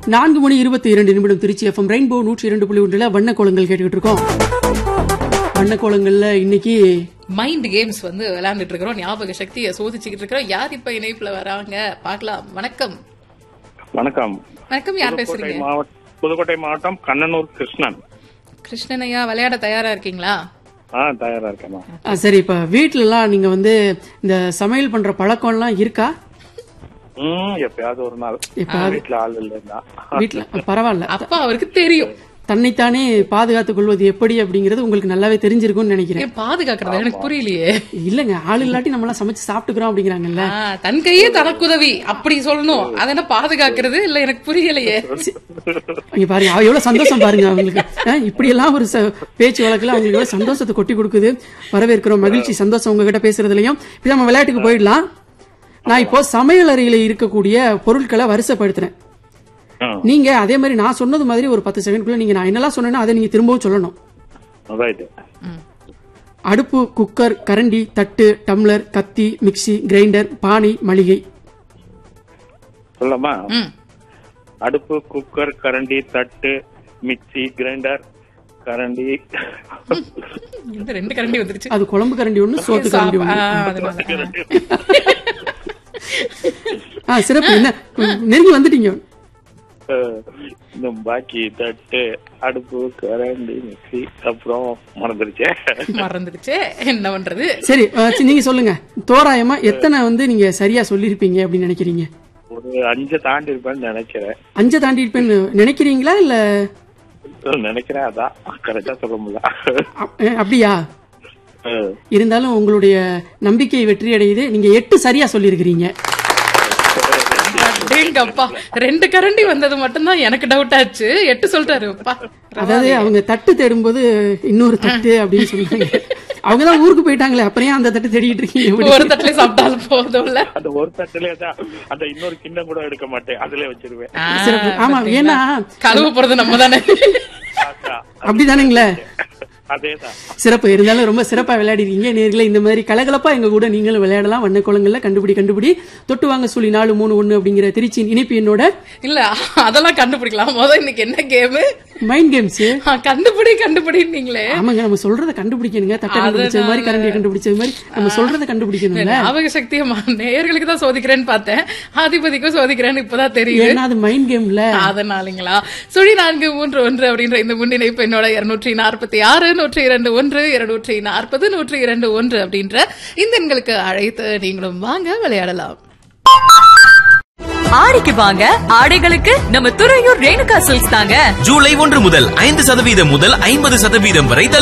நான்கு மணி இருபத்தி இரண்டு நிமிடம் திருச்சி எஃப்எம் ரெயின்போ நூற்றி இரண்டு புள்ளி ஒன்றுல வண்ண கோலங்கள் கேட்டுக்கிட்டு இருக்கோம் வண்ண கோலங்கள்ல இன்னைக்கு மைண்ட் கேம்ஸ் வந்து விளையாண்டுட்டு இருக்கிறோம் ஞாபக சக்தியை சோதிச்சுக்கிட்டு இருக்கிறோம் யார் இப்ப இணைப்புல வராங்க பார்க்கலாம் வணக்கம் வணக்கம் வணக்கம் யார் புதுக்கோட்டை பேசுறீங்க மாவட்டம் புதுக்கோட்டை மாவட்டம் கண்ணனூர் கிருஷ்ணன் கிருஷ்ணன் ஐயா விளையாட தயாரா இருக்கீங்களா ஆ தயாரா இருக்கேம்மா ஆ, சரி இப்ப வீட்ல எல்லாம் நீங்க வந்து இந்த சமையல் பண்ற பழக்கம் எல்லாம் இருக்கா ம் எப்பயாவது ஒரு நாள் எப்பயாவது. வீட்டுல ஆள் இல்லைன்னா வீட்ல பரவாயில்ல அப்பா அவருக்கு தெரியும் தன்னைத்தானே பாதுகாத்துக் கொள்வது எப்படி அப்படிங்கறது உங்களுக்கு நல்லாவே தெரிஞ்சிருக்கும்னு நினைக்கிறேன் ஏன் பாதுகாக்கிறது எனக்கு புரியலையே இல்லங்க ஆள் இல்லாட்டி நம்மளாம் சமைச்சு சாப்பிட்டுக்கிறோம் அப்படிங்கிறாங்கல்ல ஆ, தன் கையே தனக்குதவி அப்படி சொல்லணும் அதை என்ன பாதுகாக்கிறது இல்ல எனக்கு புரியலையே இங்க பாருங்க அவ எவ்வளவு சந்தோஷம் பாருங்க அவங்களுக்கு ஆ, இப்படி எல்லாம் ஒரு ச- பேச்சு வழக்குல அவங்களுக்கு எவ்வளவு சந்தோஷத்தை கொட்டி கொடுக்குது வரவேற்கிறோம் மகிழ்ச்சி சந்தோஷம் உங்ககிட்ட பேசுறதுலயும் இப்ப நம்ம விளையாட்டுக்கு போயிடலாம் நான் இப்போ சமையல் அறையில இருக்கக்கூடிய பொருட்களை வரிசைப்படுத்துறேன் ம், நீங்க அதே மாதிரி நான் சொன்னது மாதிரி ஒரு பத்து செகண்ட்குள்ள நீங்க நான் என்னெல்லாம் சொன்னேனோ அதை நீங்க திரும்பவும் சொல்லணும் right. அடுப்பு குக்கர் கரண்டி தட்டு டம்ளர் கத்தி மிக்ஸி கிரைண்டர் பானை மளிகை சொல்லமா ம். அடுப்பு குக்கர் கரண்டி தட்டு மிக்ஸி கிரைண்டர் கரண்டி இந்த ரெண்டு கரண்டி வந்துருச்சு அது குழம்பு கரண்டி ஒண்ணு சோத்து கரண்டி ஆ, ஒண்ணு அதனால. ஆ சிறப்பு என்ன நெருங்கி வந்துட்டீங்க அஹ், இன்னும் பாக்கி தட்டு அடுப்பு கரண்டி மிக்ஸி அப்புறம் மறந்துருச்சே மறந்துடுச்சே என்ன பண்றது சரி ஆ, சரி, நீங்க சொல்லுங்க தோராயமா எத்தனை வந்து நீங்க சரியா சொல்லிருப்பீங்க அப்படின்னு நினைக்கிறீங்க ஒரு அஞ்சு தாண்டி இருப்பேன்னு நினைக்கிறேன் அஞ்சை தாண்டி இருப்பேன்னு நினைக்கிறீங்களா இல்ல நினைக்கிறேன் அதான் கரெக்டா சொல்ல முடியல அப்- அஹ், அப்படியா அஹ், இருந்தாலும் உங்களுடைய நம்பிக்கை வெற்றி அடையுது நீங்க எட்டு சரியா சொல்லியிருக்கிறீங்க அடேங்கப்பா ரெண்டு கரண்டி வந்தது மட்டும்தான் எனக்கு டவுட் ஆச்சு எட்டு சொல்லிட்டாரு அப்பா அதாவது அவங்க தட்டு தேடும்போது இன்னொரு தட்டு அப்படின்னு சொல்றாங்க அவங்கதான் ஊருக்கு போயிட்டாங்களே அப்புறம் ஏன் அந்த தட்டு தேடிட்டு இருக்கீங்க இப்படி? ஒரு தட்டுல சாப்பிட்டாலும் போதும்ல அந்த ஒரு தட்டுல தான் அந்த இன்னொரு கிண்ணம் கூட எடுக்க மாட்டேன் அதுல வச்சிருவேன் ஆ, சிறப்பு. ஆமா ஏன்னா கழுவ போறது நம்ம தானே அதான், அப்படிதானுங்களே அதேதான் சிறப்பு இருந்தாலும் ரொம்ப சிறப்பா விளையாடிருக்கீங்க நேர்களை இந்த மாதிரி கலகலப்பா எங்க கூட நீங்களும் விளையாடலாம் வண்ண குளங்கள்ல கண்டுபிடி கண்டுபிடி தொட்டு வாங்க சொல்லி நாலு மூணு ஒண்ணு அப்படிங்கிற திருச்சியின் இணைப்பு என்னோட இல்ல அதெல்லாம் கண்டுபிடிக்கலாம் முதல்ல இன்னைக்கு என்ன கேம் மைண்ட் கேம்ஸ் கண்டுபிடி கண்டுபிடினீங்களே ஆமாங்க நம்ம சொல்றத கண்டுபிடிக்கணுங்க தட்டை கண்டுபிடிச்சது மாதிரி கரண்டியை கண்டுபிடிச்சது மாதிரி நம்ம சொல்றத கண்டுபிடிக்கணும்ல ஞாபக சக்தியை ம- நேயர்களுக்கு தான் சோதிக்கிறேன்னு பார்த்தேன் ஆதிபதிக்கும் சோதிக்கிறேன்னு இப்பதான் தெரியுது ஏன்னா அது மைண்ட் கேம்ல அதனாலங்களா சுழி நான்கு மூன்று ஒன்று அப்படின்ற இந்த முன்னிணைப்பு என்னோட இருநூற்றி நாற்பத்தி ஆறு நூற்றி இரண்டு ஒன்று இருநூற்றி நாற்பது நூற்றி இரண்டு ஒன்று அப்படின்ற இந்த எண்களுக்கு அழைத்து நீங்களும் வாங்க விளையாடலாம் ஆடிக்கு வாங்க ஆடைகளுக்கு நம்ம துறையூர் ரேணுகா சில்க்ஸ் தாங்க ஜூலை ஒன்று முதல் ஐந்து சதவீதம் முதல் ஐம்பது சதவீதம் வரை